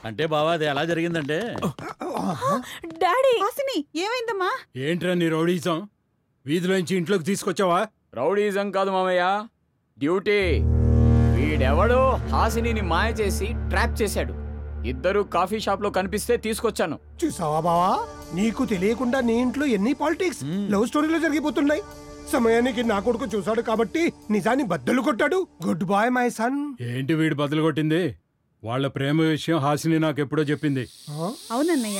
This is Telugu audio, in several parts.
అంటే బావా అది ఎలా జరిగిందంటే డాడీ హాసిని ఏమైందమ్మా ఏంట్రా నీ రౌడీసం వీధిలోంచి ఇంట్లోకి తీసుకొచ్చావా రౌడీజం కాదు మామయ్య డ్యూటీ వీడెవడో హాసినిని మాయ చేసి ట్రాప్ చేశాడు ఇద్దరు కాఫీ షాప్ లో కనిపిస్తే తీసుకొచ్చాను చూసావా బావా నీకు తెలియకుండా నీ ఇంట్లో ఎన్ని పాలిటిక్స్ లవ్ స్టోరీలో జరిగిపోతున్నాయి సమయానికి నా కొడుకు చూశాడు కాబట్టి నిజాన్ని బద్దలు కొట్టాడు గుడ్ బాయ్ మై సన్ ఏంటి వీడు బదులు కొట్టింది వాళ్ళ ప్రేమ విషయం హాసిని నాకు ఎప్పుడో చెప్పింది అవునన్నయ్య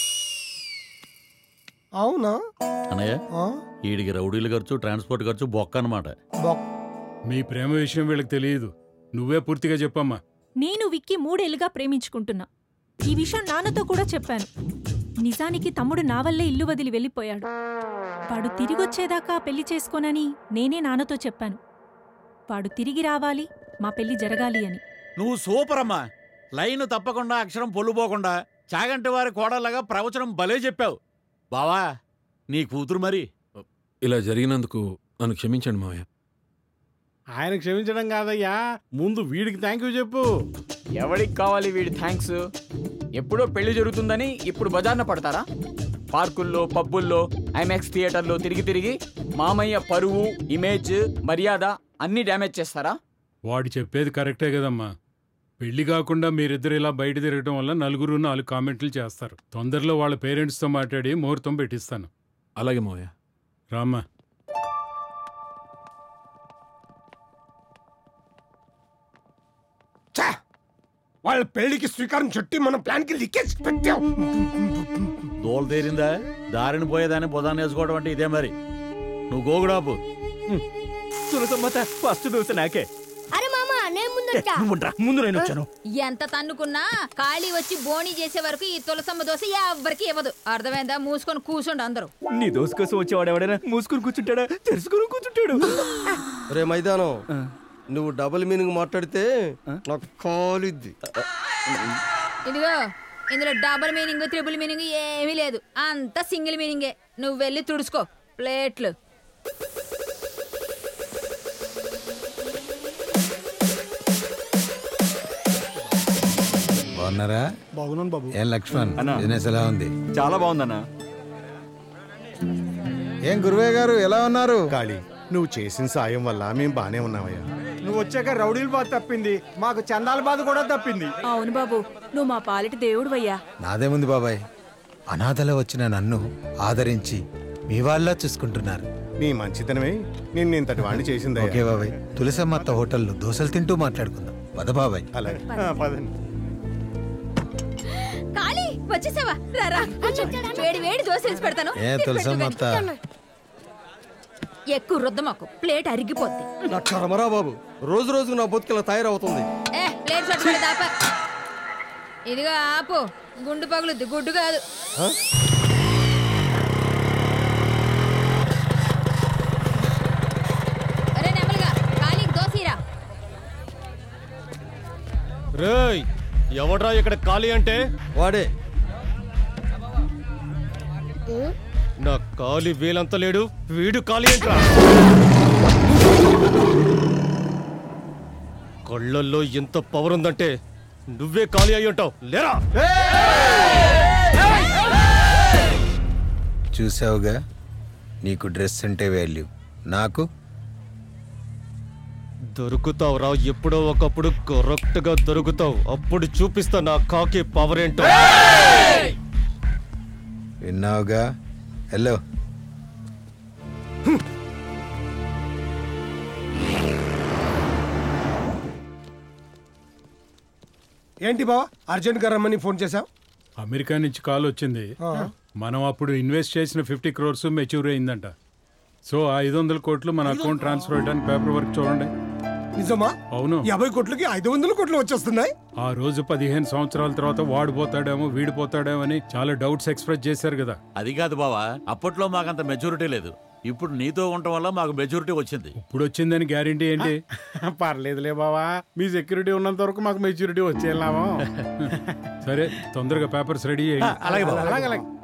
అవునా అన్నయ్య ఆ? వీడికి రౌడీల ఖర్చు ట్రాన్స్పోర్ట్ ఖర్చు బొక్క అనమాట బొక్. మీ ప్రేమ విషయం వీళ్ళకి తెలియదు నువ్వే పూర్తిగా చెప్పమ్మా నేను విక్కి మూడేళ్లుగా ప్రేమించుకుంటున్నా ఈ విషయం నాన్నతో కూడా చెప్పాను నిజానికి తమ్ముడు నా వల్లే ఇల్లు వదిలి వెళ్ళిపోయాడు వాడు తిరిగొచ్చేదాకా పెళ్లి చేసుకోనని నేనే నాన్నతో చెప్పాను వాడు తిరిగి రావాలి మా పెళ్లి జరగాలి అని నువ్వు సూపర్ అమ్మా లైన్ తప్పకుండా అక్షరం పొల్లుపోకుండా చాగంటి వారి కోడలాగా ప్రవచనం భలే చెప్పావు బావా నీ కూతురు మరి ఇలా జరిగినందుకు నన్ను క్షమించండి మావయ్య ఆయన క్షమించడం కాదయ్యా ముందు వీడికి థ్యాంక్ యూ చెప్పు ఎవడికి కావాలి వీడి థ్యాంక్స్ ఎప్పుడో పెళ్లి జరుగుతుందని ఇప్పుడు బజార్న పడతారా పార్కుల్లో పబ్బుల్లో ఐమాక్స్ థియేటర్లో తిరిగి తిరిగి మామయ్య పరువు ఇమేజ్ మర్యాద అన్ని డ్యామేజ్ చేస్తారా వాడు చెప్పేది కరెక్టే కదమ్మా పెళ్లి కాకుండా మీరిద్దరు ఇలా బయట తిరగటం వల్ల నలుగురు నాలుగు కామెంట్లు చేస్తారు తొందరలో వాళ్ళ పేరెంట్స్తో మాట్లాడి ముహూర్తం పెట్టిస్తాను అలాగే మావయ్య రామ్మా ఛా! వాళ్ళ పెళ్లికి శ్రీకారం చుట్టి మన ప్లాన్ కి లీకేజ్ పెట్టాం దోలు తీరిందా దారిని పోయేదాన్ని బుధాన్ని వేసుకోవడం అంటే ఇదే మరి నువ్వు గోగుడాపు ఫస్ట్ దోశ నాకే అరే మామ నేను ముందొచ్చా ముందు నేను వచ్చాను ఎంత తన్నుకున్నా ఖాళీ వచ్చి బోణీ చేసే వరకు ఈ తులసమ్మ దోశ ఎవ్వరికి ఇవ్వదు అర్థమైందా మూసుకొని కూర్చోండి అందరూ నీ దోశ కోసం వచ్చేవాడు ఎవడైనా మూసుకుని కూర్చుంటాడా తెరుచుకుని కూర్చుంటాడు రే మైదానం నువ్వు డబుల్ మీనింగ్ మాట్లాడితే నాకు కాలిద్ది ఇదిగో ఇందులో డబుల్ మీనింగ్ త్రిబుల్ మీనింగ్ ఏమీ లేదు అంత సింగిల్ మీనింగే నువ్వు వెళ్ళి తుడుచుకో ప్లేట్లు బాగున్నారా బాగున్నాను బాబు ఏం లక్ష్మణ్ బిజినెస్ ఎలా ఉంది చాలా బాగుందన్నా ఏం గురువయ్య గారు ఎలా ఉన్నారు కాళీ నువ్వు చేసిన సాయం వల్ల మేము బానే ఉన్నామయ్యా నువ్వు వచ్చాక రౌడీల బాధ తప్పింది మాకు చందాల బాధ కూడా తప్పింది అవును బాబు నువ్వు మా పాలిటి దేవుడువయ్యా నాదేముంది బాబాయ్ అనాథలో వచ్చిన నన్ను ఆదరించి మీ వాళ్ళ చూసుకుంటున్నారు నీ మంచితనమే నిన్ను ఇంతటి వాణ్ణి ఓకే చేసిందయ్యా బాబాయ్ తులసమ్మత్త హోటల్లో దోశలు తింటూ మాట్లాడుకుందాం పద బాబాయ్ అలాగే పదండి ఖాళీ వచ్చేసావా రారా కూర్చో. వేడి వేడి దోశ వేసి పెడతాను ఏ తిని తులసమ్మత్త పెట్టు. ఎక్కువ రుద్దమాకు ప్లేట్ అరిగిపోద్ది నా కర్మరా బాబు రోజు రోజు నా బతుకిలా తయారవుతుంది ఏ ప్లేట్ పట్టుకొని దాప ఇదిగో ఆపు గుండు పగులుద్ది గుడ్డు కాదు అరే నెమ్మదిగా ఖాళీకి దోశీరా రేయ్ ఎవడ్రా ఇక్కడ ఖాళీ అంటే వాడే నా ఖాళీ వీలంతా లేడు వీడు ఖాళీ ఏంట్రా కళ్ళల్లో ఎంత పవర్ ఉందంటే నువ్వే ఖాళీ అయి ఉంటావు లేరా చూసావుగా నీకు డ్రెస్ అంటే వాల్యూ నాకు దొరుకుతావురా ఎప్పుడో ఒకప్పుడు కరెక్ట్ గా దొరుకుతావు అప్పుడు చూపిస్తా నా కాకి పవర్ ఏంటో విన్నావుగా హలో ఏంటి బావా అర్జెంట్ గా రమ్మని ఫోన్ చేశావు అమెరికా నుంచి కాల్ వచ్చింది మనం అప్పుడు ఇన్వెస్ట్ చేసిన ఫిఫ్టీ క్రోర్స్ మెచ్యూర్ అయిందంట సో ఆ ఐదు వందల కోట్లు మన అకౌంట్ ట్రాన్స్ఫర్ అయ్యడానికి పేపర్ వర్క్ చూడండి నిజమా అవును యాభై కోట్లకి ఐదు వందల కోట్లు వచ్చేస్తున్నాయి ఆ రోజు పదిహేను సంవత్సరాల తర్వాత వాడిపోతాడేమో వీడిపోతాడేమో అని చాలా డౌట్స్ ఎక్స్ప్రెస్ చేశారు కదా అది కాదు బావా అప్పట్లో మాకంత మెచ్యూరిటీ లేదు ఇప్పుడు నీతో ఉండటం వల్ల మాకు మెచ్యూరిటీ వచ్చింది ఇప్పుడు వచ్చిందని గ్యారంటీ ఏంటి పర్లేదులే బావా మీ సెక్యూరిటీ ఉన్నంత వరకు మాకు మెచ్యూరిటీ వచ్చేలామో సరే తొందరగా పేపర్స్ రెడీ చేయండి అలాగే బావా అలాగే అలాగే